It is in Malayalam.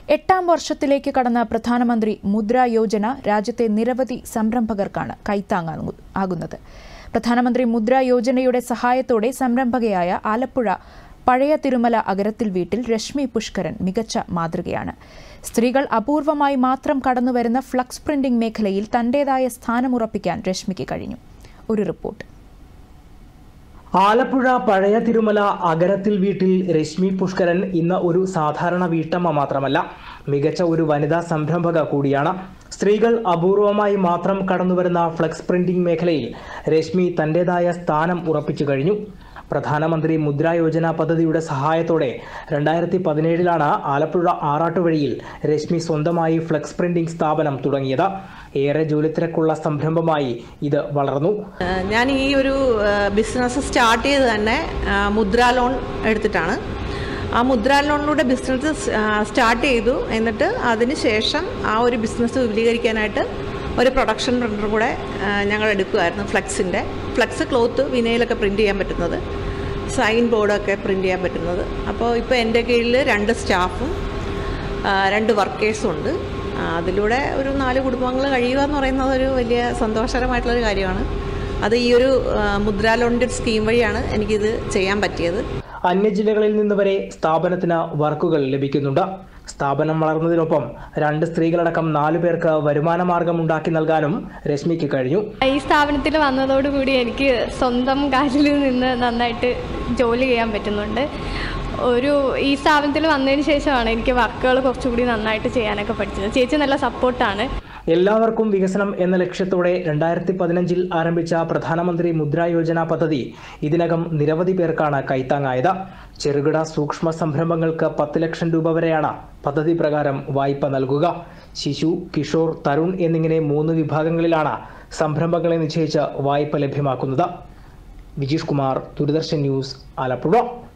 എട്ടാം വർഷത്തിലേക്ക് കടന്ന പ്രധാനമന്ത്രി മുദ്ര യോജന രാജ്യത്തെ നിരവധി സംരംഭകർക്കാണ് കൈത്താങ്ങാകു- ആകുന്നത് പ്രധാനമന്ത്രി മുദ്ര യോജനയുടെ സഹായത്തോടെ സംരംഭകയായ ആലപ്പുഴ പഴയ തിരുമല അഗരത്തിൽ വീട്ടിൽ രശ്മി പുഷ്കരൻ മികച്ച മാതൃകയാണ് സ്ത്രീകൾ അപൂർവമായി മാത്രം കടന്നുവരുന്ന ഫ്ലക്സ് പ്രിന്റിംഗ് മേഖലയിൽ തന്റേതായ സ്ഥാനമുറപ്പിക്കാൻ രശ്മിക്ക് കഴിഞ്ഞു ഒരു റിപ്പോർട്ട് ആലപ്പുഴ പഴയ തിരുമല അഗരത്തിൽ വീട്ടിൽ രശ്മി പുഷ്കരൻ ഇന്ന് ഒരു സാധാരണ വീട്ടമ്മ മാത്രമല്ല മികച്ച ഒരു വനിതാ സംരംഭക കൂടിയാണ് സ്ത്രീകൾ അപൂർവമായി മാത്രം കടന്നുവരുന്ന ഫ്ലക്സ് പ്രിന്റിംഗ് മേഖലയിൽ രശ്മി തന്റേതായ സ്ഥാനം ഉറപ്പിച്ചു കഴിഞ്ഞു പ്രധാനമന്ത്രി മുദ്രാ യോജന പദ്ധതിയുടെ സഹായത്തോടെ രണ്ടായിരത്തി പതിനേഴിലാണ് ആലപ്പുഴ ആറാട്ടുവഴിയിൽ രശ്മി സ്വന്തമായി ഫ്ലക്സ് പ്രിന്റിംഗ് സ്ഥാപനം തുടങ്ങിയത് ഏറെ ജോലിത്തിരക്കുള്ള സംരംഭമായി ഇത് വളർന്നു ഏഹ് ഞാൻ ഈ ഒരു ബിസിനസ് സ്റ്റാർട്ട് ചെയ്ത് തന്നെ ആ, മുദ്രാ ലോൺ എടുത്തിട്ടാണ് ആ മുദ്രാ ലോണിലൂടെ ബിസിനസ് സ്റ്റാർട്ട് ചെയ്തു എന്നിട്ട് അതിന് ശേഷം ആ ഒരു ബിസിനസ് വിപുലീകരിക്കാനായിട്ട് ഒരു പ്രൊഡക്ഷൻ പ്രിൻ്റർ കൂടെ ആ, ഞങ്ങൾ എടുക്കുമായിരുന്നു ഫ്ലെക്സിൻ്റെ ഫ്ലെക്സ് ക്ലോത്ത് വിനയിലൊക്കെ പ്രിൻറ്റ് ചെയ്യാൻ പറ്റുന്നത് സൈൻ ബോർഡൊക്കെ പ്രിൻറ്റ് ചെയ്യാൻ പറ്റുന്നത് അപ്പോൾ ഇപ്പോൾ എൻ്റെ കീഴിൽ രണ്ട് സ്റ്റാഫും ആ, രണ്ട് വർക്കേഴ്സും ഉണ്ട് ആ, അതിലൂടെ ഒരു നാല് കുടുംബങ്ങൾ കഴിയുക എന്ന് പറയുന്നത് ഒരു വലിയ സന്തോഷകരമായിട്ടുള്ളൊരു കാര്യമാണ് അത് ഈ ഒരു ആ, മുദ്രാ ലോണിൻ്റെ സ്കീം വഴിയാണ് എനിക്കിത് ചെയ്യാൻ പറ്റിയത് അന്യജില്ലകളിൽ നിന്ന് വരെ സ്ഥാപനത്തിന് വർക്കുകൾ ലഭിക്കുന്നുണ്ട് സ്ഥാപനം വളർന്നതിനൊപ്പം രണ്ട് സ്ത്രീകളടക്കം നാലു പേർക്ക് വരുമാന മാർഗം ഉണ്ടാക്കി നൽകാനും രശ്മിക്ക് കഴിഞ്ഞു ഈ സ്ഥാപനത്തിൽ വന്നതോടുകൂടി എനിക്ക് സ്വന്തം കാലിൽ നിന്ന് നന്നായിട്ട് ജോലി ചെയ്യാൻ പറ്റുന്നുണ്ട് ഒരു ഈ സ്ഥാപനത്തിൽ വന്നതിന് ശേഷമാണ് എനിക്ക് വർക്കുകൾ കുറച്ചുകൂടി നന്നായിട്ട് ചെയ്യാനൊക്കെ പഠിച്ചത് ചേച്ചി നല്ല സപ്പോർട്ടാണ് എല്ലാവർക്കും വികസനം എന്ന ലക്ഷ്യത്തോടെ രണ്ടായിരത്തി പതിനഞ്ചിൽ ആരംഭിച്ച പ്രധാനമന്ത്രി മുദ്രാ യോജന പദ്ധതി ഇതിനകം നിരവധി പേർക്കാണ് കൈത്താങ്ങായത് ചെറുകിട സൂക്ഷ്മ സംരംഭങ്ങൾക്ക് പത്ത് ലക്ഷം രൂപ വരെയാണ് പദ്ധതി പ്രകാരം വായ്പ നൽകുക ശിശു കിഷോർ തരുൺ എന്നിങ്ങനെ മൂന്ന് വിഭാഗങ്ങളിലാണ് സംരംഭങ്ങളെ നിശ്ചയിച്ച് വായ്പ ലഭ്യമാക്കുന്നത് വിജീഷ് കുമാർ ദൂരദർശൻ ന്യൂസ് ആലപ്പുഴ